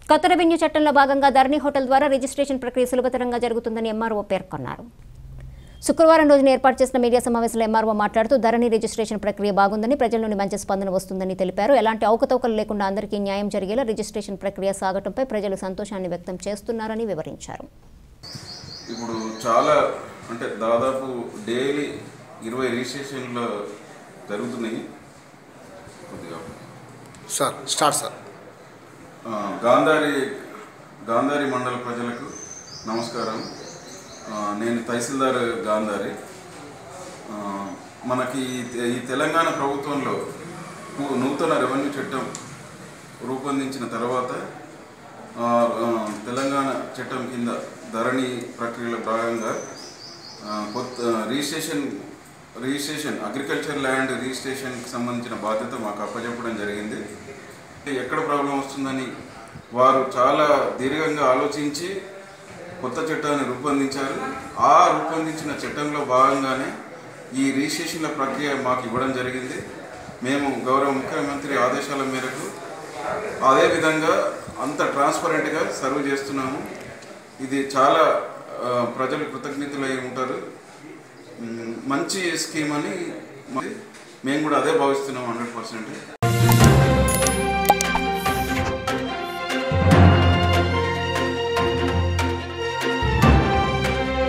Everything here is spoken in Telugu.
కొత్త రెవెన్యూ చట్టంలో భాగంగా ధరణి హోటల్ ద్వారా రిజిస్ట్రేషన్ ప్రక్రియ సులభతరంగా జరుగుతుందని ఎంఆర్ఓ పేర్కొన్నారు శుక్రవారం రోజున ఏర్పాటు చేసిన మీడియా సమావేశంలో ఎంఆర్ఓ మాట్లాడుతూ ధరణి రిజిస్ట్రేషన్ ప్రక్రియ బాగుందని ప్రజల నుండి మంచి స్పందన వస్తుందని తెలిపారు ఎలాంటి అవకతవకలు లేకుండా అందరికీ న్యాయం జరిగేలా రిజిస్ట్రేషన్ ప్రక్రియ సాగటంపై ప్రజలు సంతోషాన్ని వ్యక్తం చేస్తున్నారని వివరించారు ఇప్పుడు చాలా అంటే దాదాపు డైలీ ఇరవై రిజిస్ట్రేషన్లు జరుగుతున్నాయి కొద్దిగా సార్ స్టార్ట్ సార్ ఆ, గాంధారి గాంధారి మండల ప్రజలకు నమస్కారం ఆ, నేను తహసీల్దార్ గాంధారి ఆ, మనకి ఈ తె- ఈ తెలంగాణ ప్రభుత్వంలో ను- నూతన రెవెన్యూ చట్టం రూపొందించిన తర్వాత ఆ, ఆ, తెలంగాణ చట్టం కింద ధరణి ప్రక్రియలో భాగంగా ఆ, కొత్త రిజిస్ట్రేషన్ రిజిస్ట్రేషన్ అగ్రికల్చర్ ల్యాండ్ రిజిస్ట్రేషన్కి సంబంధించిన బాధ్యత మాకు అప్పచెప్పడం జరిగింది ఎక్కడ ప్రాబ్లం వస్తుందని వారు చాలా దీర్ఘంగా ఆలోచించి కొత్త చట్టాన్ని రూపొందించారు ఆ రూపొందించిన చట్టంలో భాగంగానే ఈ రిజిస్ట్రేషన్ల ప్రక్రియ మాకు ఇవ్వడం జరిగింది మేము గౌరవ ముఖ్యమంత్రి ఆదేశాల మేరకు అదేవిధంగా అంత ట్రాన్స్పరెంట్గా సర్వ్ చేస్తున్నాము ఇది చాలా ఆ, ప్రజలు కృతజ్ఞతలై ఉంటారు మ్, మంచి స్కీమ్ అని మరి మేము కూడా అదే భావిస్తున్నాం హండ్రెడ్ పర్సెంట్